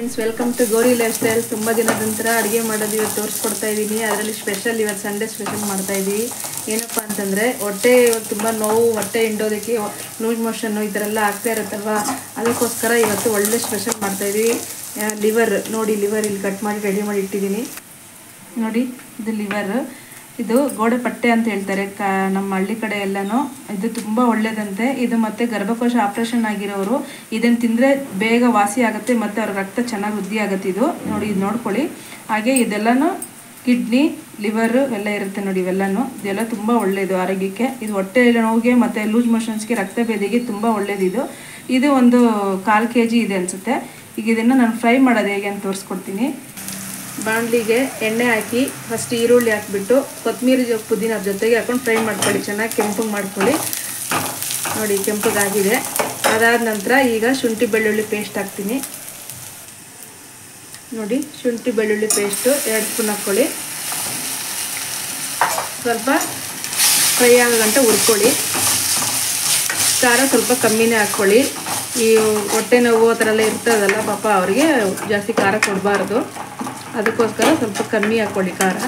friends welcome to Gauri lifestyle ತುಂಬ ದಿನದ ನಂತರ ಅಡುಗೆ ಮಾಡೋದು ಇವತ್ತು ತೋರಿಸ್ಕೊಡ್ತಾ ಇದ್ದೀನಿ ಅದರಲ್ಲಿ ಸ್ಪೆಷಲ್ ಇವತ್ತು ಸಂಡೇ ಸ್ಪೆಷಲ್ ಮಾಡ್ತಾ ಇದ್ದೀವಿ ಏನಪ್ಪ ಅಂತಂದರೆ ಹೊಟ್ಟೆ ಇವಾಗ ತುಂಬ ನೋವು ಹೊಟ್ಟೆ ಹಿಂಡೋದಕ್ಕೆ ಲೂಸ್ ಮೋಷನ್ನು ಈ ಥರ ಎಲ್ಲ ಆಗ್ತಾ ಇರುತ್ತಲ್ವ ಅದಕ್ಕೋಸ್ಕರ ಇವತ್ತು ಒಳ್ಳೆ ಸ್ಪೆಷಲ್ ಮಾಡ್ತಾ ಇದ್ದೀವಿ ಲಿವರ್ ನೋಡಿ ಲಿವರ್ ಇಲ್ಲಿ ಕಟ್ ಮಾಡಿ ರೆಡಿ ಮಾಡಿ ಇಟ್ಟಿದ್ದೀನಿ ನೋಡಿ ಇದು ಲಿವರ್ ಇದು ಗೋಡೆ ಪಟ್ಟೆ ಅಂತ ಹೇಳ್ತಾರೆ ಕ ನಮ್ಮ ಹಳ್ಳಿ ಕಡೆ ಎಲ್ಲನೂ ಇದು ತುಂಬ ಒಳ್ಳೇದಂತೆ ಇದು ಮತ್ತೆ ಗರ್ಭಕೋಶ ಆಪ್ರೇಷನ್ ಆಗಿರೋರು ಇದನ್ನು ತಿಂದರೆ ಬೇಗ ವಾಸಿ ಆಗುತ್ತೆ ಮತ್ತು ಅವ್ರ ರಕ್ತ ಚೆನ್ನಾಗಿ ವೃದ್ಧಿ ಆಗುತ್ತೆ ಇದು ನೋಡಿ ಇದು ನೋಡ್ಕೊಳ್ಳಿ ಹಾಗೆ ಇದೆಲ್ಲನೂ ಕಿಡ್ನಿ ಲಿವರು ಎಲ್ಲ ಇರುತ್ತೆ ನೋಡಿ ಇವೆಲ್ಲನೂ ಇದೆಲ್ಲ ತುಂಬ ಒಳ್ಳೆಯದು ಆರೋಗ್ಯಕ್ಕೆ ಇದು ಹೊಟ್ಟೆ ನೋವಿಗೆ ಮತ್ತು ಲೂಸ್ ಮೋಷನ್ಸ್ಗೆ ರಕ್ತ ಭೇದಿಗೆ ತುಂಬ ಒಳ್ಳೇದು ಇದು ಇದು ಒಂದು ಕಾಲು ಕೆ ಜಿ ಇದೆ ಅನಿಸುತ್ತೆ ಈಗ ಇದನ್ನು ನಾನು ಫ್ರೈ ಮಾಡೋದು ಹೇಗೆ ಅಂತ ತೋರಿಸ್ಕೊಡ್ತೀನಿ ಬಾಣಲಿಗೆ ಎಣ್ಣೆ ಹಾಕಿ ಫಸ್ಟ್ ಈರುಳ್ಳಿ ಹಾಕ್ಬಿಟ್ಟು ಕೊತ್ತಂಬರಿ ಪುದೀನ ಜೊತೆಗೆ ಹಾಕೊಂಡು ಫ್ರೈ ಮಾಡ್ಕೊಳ್ಳಿ ಚೆನ್ನಾಗಿ ಕೆಂಪಗೆ ಮಾಡ್ಕೊಳ್ಳಿ ನೋಡಿ ಕೆಂಪಗಾಗಿದೆ ಅದಾದ ನಂತರ ಈಗ ಶುಂಠಿ ಬೆಳ್ಳುಳ್ಳಿ ಪೇಸ್ಟ್ ಹಾಕ್ತೀನಿ ನೋಡಿ ಶುಂಠಿ ಬೆಳ್ಳುಳ್ಳಿ ಪೇಸ್ಟು ಎರಡು ಸ್ಪೂನ್ ಹಾಕ್ಕೊಳ್ಳಿ ಸ್ವಲ್ಪ ಫ್ರೈ ಆಗೋ ಗಂಟೆ ಹುರ್ಕೊಳ್ಳಿ ಖಾರ ಸ್ವಲ್ಪ ಕಮ್ಮಿನೇ ಹಾಕ್ಕೊಳ್ಳಿ ಈ ಹೊಟ್ಟೆ ನೋವು ಆ ಥರ ಎಲ್ಲ ಇರ್ತದಲ್ಲ ಪಾಪ ಅವ್ರಿಗೆ ಜಾಸ್ತಿ ಖಾರ ಕೊಡಬಾರ್ದು ಅದಕ್ಕೋಸ್ಕರ ಸ್ವಲ್ಪ ಕಮ್ಮಿ ಹಾಕ್ಕೊಳ್ಳಿ ಖಾರ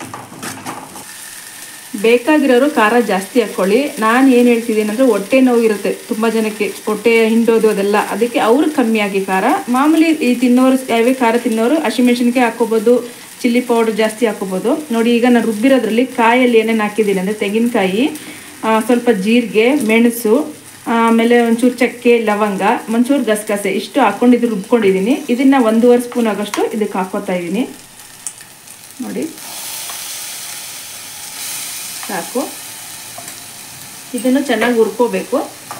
ಬೇಕಾಗಿರೋರು ಖಾರ ಜಾಸ್ತಿ ಹಾಕ್ಕೊಳ್ಳಿ ನಾನು ಏನು ಹೇಳ್ತಿದ್ದೀನಿ ಅಂದರೆ ಹೊಟ್ಟೆ ನೋವು ಇರುತ್ತೆ ತುಂಬ ಜನಕ್ಕೆ ಹೊಟ್ಟೆ ಹಿಂಡೋದು ಅದೆಲ್ಲ ಅದಕ್ಕೆ ಅವ್ರು ಕಮ್ಮಿ ಹಾಕಿ ಖಾರ ಮಾಮೂಲಿ ಈ ತಿನ್ನೋರು ಯಾವೇ ಖಾರ ತಿನ್ನೋರು ಹಸಿಮೆಣ್ಸಿನ್ಕಾಯಿ ಹಾಕ್ಕೋಬೋದು ಚಿಲ್ಲಿ ಪೌಡರ್ ಜಾಸ್ತಿ ಹಾಕ್ಕೋಬೋದು ನೋಡಿ ಈಗ ನಾನು ರುಬ್ಬಿರೋದ್ರಲ್ಲಿ ಕಾಯಲ್ಲಿ ಏನೇನು ಹಾಕಿದ್ದೀನಿ ಅಂದರೆ ತೆಂಗಿನಕಾಯಿ ಸ್ವಲ್ಪ ಜೀರಿಗೆ ಮೆಣಸು ಆಮೇಲೆ ಒಂಚೂರು ಚಕ್ಕೆ ಲವಂಗ ಒಂಚೂರು ಗಸಗಸೆ ಇಷ್ಟು ಹಾಕ್ಕೊಂಡಿದ್ದು ರುಬ್ಕೊಂಡಿದ್ದೀನಿ ಇದನ್ನು ಒಂದೂವರೆ ಸ್ಪೂನ್ ಆಗೋಷ್ಟು ಇದಕ್ಕೆ ಹಾಕ್ಕೋತಾ ಇದ್ದೀನಿ ನೋಡಿ ಸಾಕು ಇದನ್ನು ಚೆನ್ನಾಗಿ ಹುರ್ಕೋಬೇಕು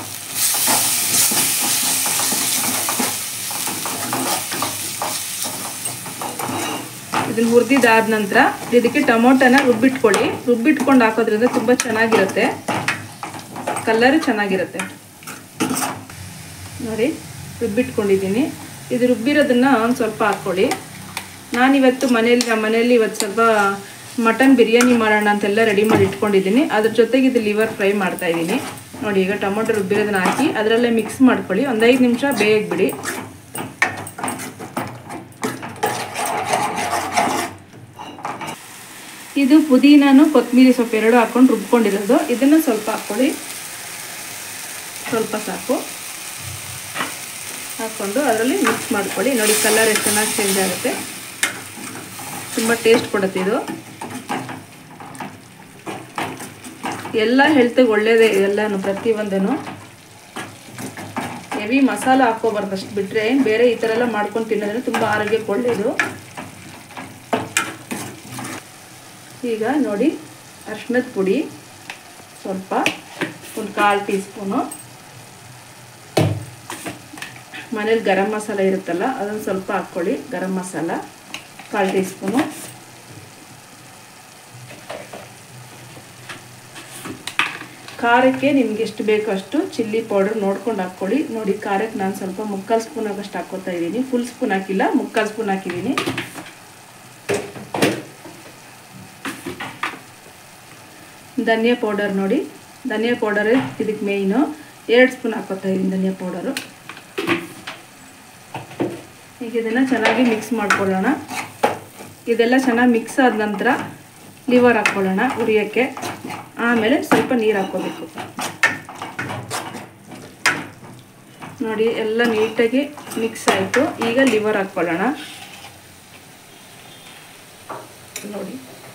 ಇದನ್ನು ಹುರಿದಿದ್ದಾದ ನಂತರ ಇದಕ್ಕೆ ಟೊಮೊಟೊನ ರುಬ್ಬಿಟ್ಕೊಳ್ಳಿ ರುಬ್ಬಿಟ್ಕೊಂಡು ಹಾಕೋದ್ರಿಂದ ತುಂಬ ಚೆನ್ನಾಗಿರುತ್ತೆ ಕಲರ್ ಚೆನ್ನಾಗಿರುತ್ತೆ ನೋಡಿ ರುಬ್ಬಿಟ್ಕೊಂಡಿದ್ದೀನಿ ಇದು ರುಬ್ಬಿರೋದನ್ನ ಒಂದು ಸ್ವಲ್ಪ ಹಾಕ್ಕೊಳ್ಳಿ ನಾನಿವತ್ತು ಮನೇಲಿ ನಮ್ಮ ಮನೆಯಲ್ಲಿ ಇವತ್ತು ಸ್ವಲ್ಪ ಮಟನ್ ಬಿರಿಯಾನಿ ಮಾಡೋಣ ಅಂತೆಲ್ಲ ರೆಡಿ ಮಾಡಿ ಇಟ್ಕೊಂಡಿದ್ದೀನಿ ಅದ್ರ ಜೊತೆಗೆ ಇದು ಲಿವರ್ ಫ್ರೈ ಮಾಡ್ತಾ ಇದ್ದೀನಿ ನೋಡಿ ಈಗ ಟೊಮೊಟೊ ರುಬ್ಬಿರೋದನ್ನ ಹಾಕಿ ಅದರಲ್ಲೇ ಮಿಕ್ಸ್ ಮಾಡ್ಕೊಳ್ಳಿ ಒಂದು ಐದು ನಿಮಿಷ ಬೇಗ ಬಿಡಿ ಇದು ಪುದೀನನು ಕೊತ್ತಂಬರಿ ಸೊಪ್ಪು ಎರಡು ಹಾಕ್ಕೊಂಡು ರುಬ್ಕೊಂಡಿರೋದು ಇದನ್ನು ಸ್ವಲ್ಪ ಹಾಕ್ಕೊಳ್ಳಿ ಸ್ವಲ್ಪ ಸಾಕು ಹಾಕ್ಕೊಂಡು ಅದರಲ್ಲಿ ಮಿಕ್ಸ್ ಮಾಡ್ಕೊಳ್ಳಿ ನೋಡಿ ಕಲರ್ ಎಷ್ಟು ಚೆನ್ನಾಗಿ ಚೇಂಜ್ ಆಗುತ್ತೆ ತುಂಬ ಟೇಸ್ಟ್ ಕೊಡುತ್ತೆ ಇದು ಎಲ್ಲ ಹೆಲ್ತಿಗೆ ಒಳ್ಳೇದೇ ಇದೆಲ್ಲನೂ ಪ್ರತಿಯೊಂದೂ ಹೆವಿ ಮಸಾಲ ಹಾಕ್ಕೋಬಾರ್ದು ಅಷ್ಟು ಬಿಟ್ಟರೆ ಬೇರೆ ಈ ಥರ ಎಲ್ಲ ಮಾಡ್ಕೊಂಡು ತಿನ್ನೋದ್ರೆ ತುಂಬ ಆರೋಗ್ಯಕ್ಕೆ ಒಳ್ಳೆಯದು ಈಗ ನೋಡಿ ಅರ್ಶಿಣದ ಪುಡಿ ಸ್ವಲ್ಪ ಒಂದು ಕಾಲು ಟೀ ಸ್ಪೂನು ಮನೇಲಿ ಗರಂ ಮಸಾಲ ಇರುತ್ತಲ್ಲ ಅದನ್ನು ಸ್ವಲ್ಪ ಹಾಕ್ಕೊಳ್ಳಿ ಗರಂ ಮಸಾಲ ಕಾಲು ಟೀ ಸ್ಪೂನು ಖಾರಕ್ಕೆ ನಿಮ್ಗೆ ಎಷ್ಟು ಬೇಕೋ ಅಷ್ಟು ಚಿಲ್ಲಿ ಪೌಡರ್ ನೋಡ್ಕೊಂಡು ಹಾಕ್ಕೊಳ್ಳಿ ನೋಡಿ ಖಾರಕ್ಕೆ ನಾನು ಸ್ವಲ್ಪ ಮುಕ್ಕಾಲು ಸ್ಪೂನ್ ಆಗಷ್ಟು ಹಾಕ್ಕೋತಾ ಇದ್ದೀನಿ ಫುಲ್ ಸ್ಪೂನ್ ಹಾಕಿಲ್ಲ ಮುಕ್ಕಾಲು ಸ್ಪೂನ್ ಹಾಕಿದ್ದೀನಿ ಧನಿಯಾ ಪೌಡರ್ ನೋಡಿ ಧನಿಯಾ ಪೌಡರ್ ಇದಕ್ಕೆ ಮೇಯ್ನು ಎರಡು ಸ್ಪೂನ್ ಹಾಕೋತಾ ಇದ್ದೀನಿ ಧನಿಯಾ ಪೌಡರು ಈಗ ಇದನ್ನು ಚೆನ್ನಾಗಿ ಮಿಕ್ಸ್ ಮಾಡ್ಕೊಳ್ಳೋಣ ಇದೆಲ್ಲ ಚೆನ್ನಾಗಿ ಮಿಕ್ಸ್ ಆದ ನಂತರ ಲಿವರ್ ಹಾಕ್ಕೊಳ್ಳೋಣ ಉರಿಯೋಕ್ಕೆ ಆಮೇಲೆ ಸ್ವಲ್ಪ ನೀರು ಹಾಕ್ಕೋಬೇಕು ನೋಡಿ ಎಲ್ಲ ನೀಟಾಗಿ ಮಿಕ್ಸ್ ಆಯಿತು ಈಗ ಲಿವರ್ ಹಾಕ್ಕೊಳ್ಳೋಣ ನೋಡಿ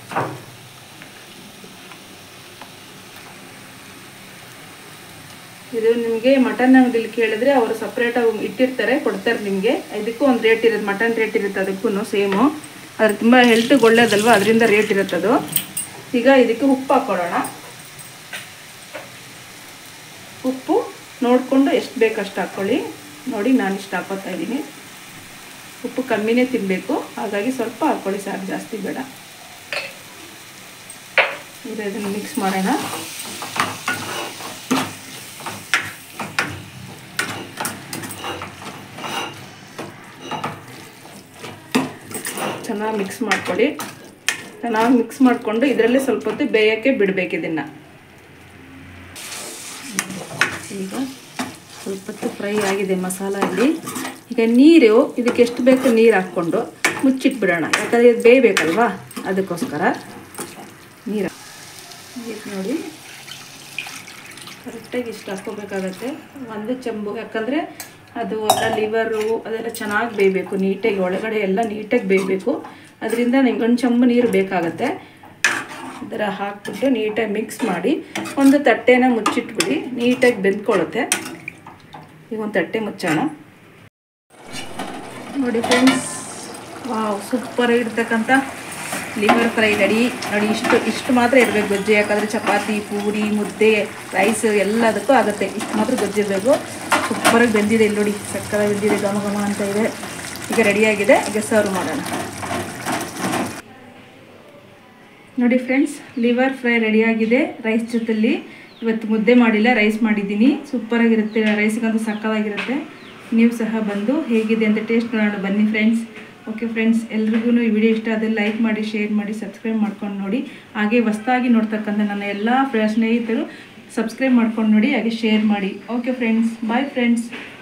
ಇದು ನಿಮಗೆ ಮಟನ್ ಅಂಗಡಿಲಿ ಕೇಳಿದ್ರೆ ಅವರು ಸಪ್ರೇಟಾಗಿ ಇಟ್ಟಿರ್ತಾರೆ ಕೊಡ್ತಾರೆ ನಿಮಗೆ ಇದಕ್ಕೂ ಒಂದು ರೇಟ್ ಇರುತ್ತೆ ಮಟನ್ ರೇಟ್ ಇರುತ್ತೆ ಅದಕ್ಕೂ ಸೇಮು ಅದು ತುಂಬ ಹೆಲ್ತ್ಗೆ ಒಳ್ಳೇದಲ್ವ ಅದರಿಂದ ರೇಟ್ ಇರುತ್ತೆ ಅದು ಈಗ ಇದಕ್ಕೆ ಉಪ್ಪು ಹಾಕ್ಕೊಳ್ಳೋಣ ಉಪ್ಪು ನೋಡಿಕೊಂಡು ಎಷ್ಟು ಬೇಕು ಅಷ್ಟು ಹಾಕ್ಕೊಳ್ಳಿ ನೋಡಿ ನಾನು ಇಷ್ಟು ಹಾಕೋತಾ ಇದ್ದೀನಿ ಉಪ್ಪು ಕಮ್ಮಿನೇ ತಿನ್ನಬೇಕು ಹಾಗಾಗಿ ಸ್ವಲ್ಪ ಹಾಕ್ಕೊಳ್ಳಿ ಸಾಕು ಜಾಸ್ತಿ ಬೇಡ ಈಗ ಇದನ್ನು ಮಿಕ್ಸ್ ಮಾಡೋಣ ಚೆನ್ನಾಗಿ ಮಿಕ್ಸ್ ಮಾಡ್ಕೊಳ್ಳಿ ಚೆನ್ನಾಗಿ ಮಿಕ್ಸ್ ಮಾಡಿಕೊಂಡು ಇದರಲ್ಲೇ ಸ್ವಲ್ಪ ಹೊತ್ತು ಬೇಯೋಕ್ಕೆ ಬಿಡಬೇಕು ಇದನ್ನು ಈಗ ಸ್ವಲ್ಪ ಹೊತ್ತು ಫ್ರೈ ಆಗಿದೆ ಮಸಾಲ ಇಲ್ಲಿ ಈಗ ನೀರು ಇದಕ್ಕೆ ಎಷ್ಟು ಬೇಕು ನೀರು ಹಾಕ್ಕೊಂಡು ಮುಚ್ಚಿಟ್ಬಿಡೋಣ ಯಾಕಂದರೆ ಇದು ಬೇಯಬೇಕಲ್ವಾ ಅದಕ್ಕೋಸ್ಕರ ನೀರು ನೀರು ನೋಡಿ ಕರೆಕ್ಟಾಗಿ ಇಷ್ಟು ಹಾಕ್ಕೋಬೇಕಾಗತ್ತೆ ಒಂದು ಚೆಂಬು ಯಾಕಂದರೆ ಅದು ಎಲ್ಲ ಲಿವರು ಅದೆಲ್ಲ ಚೆನ್ನಾಗಿ ಬೇಯಬೇಕು ನೀಟಾಗಿ ಒಳಗಡೆ ಎಲ್ಲ ನೀಟಾಗಿ ಬೇಯಬೇಕು ಅದರಿಂದ ನಿಮ್ಗೆ ಒಂದು ಚೆಂಬು ನೀರು ಬೇಕಾಗತ್ತೆ ಈ ಥರ ಹಾಕ್ಬಿಟ್ಟು ನೀಟಾಗಿ ಮಿಕ್ಸ್ ಮಾಡಿ ಒಂದು ತಟ್ಟೆನ ಮುಚ್ಚಿಟ್ಬಿಡಿ ನೀಟಾಗಿ ಬೆಂದ್ಕೊಳ್ಳುತ್ತೆ ಈಗ ಒಂದು ತಟ್ಟೆ ಮುಚ್ಚೋಣ ನೋಡಿ ಫ್ರೆಂಡ್ಸ್ ವಾವ್ ಸೂಪರ್ ಇರ್ತಕ್ಕಂಥ ಲಿವರ್ ಫ್ರೈ ರೆಡಿ ನೋಡಿ ಇಷ್ಟು ಇಷ್ಟು ಮಾತ್ರ ಇರಬೇಕು ಗೊಜ್ಜು ಯಾಕಂದರೆ ಚಪಾತಿ ಪೂರಿ ಮುದ್ದೆ ರೈಸ್ ಎಲ್ಲದಕ್ಕೂ ಆಗುತ್ತೆ ಇಷ್ಟು ಮಾತ್ರ ಗೊಜ್ಜು ಇರಬೇಕು ಸೂಪರಾಗಿ ಬೆಂದಿದೆ ಇಲ್ಲಿ ನೋಡಿ ಸಕ್ಕತ್ತಾಗಿ ಬೆಂದಿದೆ ಘಮ ಘಮ ಅಂತ ಇದೆ ಈಗ ರೆಡಿಯಾಗಿದೆ ಈಗ ಸರ್ವ್ ಮಾಡೋಣ ನೋಡಿ ಫ್ರೆಂಡ್ಸ್ ಲಿವರ್ ಫ್ರೈ ರೆಡಿಯಾಗಿದೆ ರೈಸ್ ಜೊತೆಲಿ ಇವತ್ತು ಮುದ್ದೆ ಮಾಡಿಲ್ಲ ರೈಸ್ ಮಾಡಿದ್ದೀನಿ ಸೂಪರಾಗಿರುತ್ತೆ ರೈಸ್ಗಂತೂ ಸಕ್ಕತ್ತಾಗಿರುತ್ತೆ ನೀವು ಸಹ ಬಂದು ಹೇಗಿದೆ ಅಂತ ಟೇಸ್ಟ್ ನೋಡೋಣ ಬನ್ನಿ ಫ್ರೆಂಡ್ಸ್ ಓಕೆ ಫ್ರೆಂಡ್ಸ್ ಎಲ್ರಿಗೂ ಈ ವಿಡಿಯೋ ಇಷ್ಟ ಆದರೆ ಲೈಕ್ ಮಾಡಿ ಶೇರ್ ಮಾಡಿ ಸಬ್ಸ್ಕ್ರೈಬ್ ಮಾಡ್ಕೊಂಡು ನೋಡಿ ಹಾಗೆ ಹೊಸ್ದಾಗಿ ನೋಡ್ತಕ್ಕಂಥ ನನ್ನ ಎಲ್ಲ ಸ್ನೇಹಿತರು ಸಬ್ಸ್ಕ್ರೈಬ್ ಮಾಡ್ಕೊಂಡು ನೋಡಿ ಹಾಗೆ ಶೇರ್ ಮಾಡಿ ಓಕೆ ಫ್ರೆಂಡ್ಸ್ ಬಾಯ್ ಫ್ರೆಂಡ್ಸ್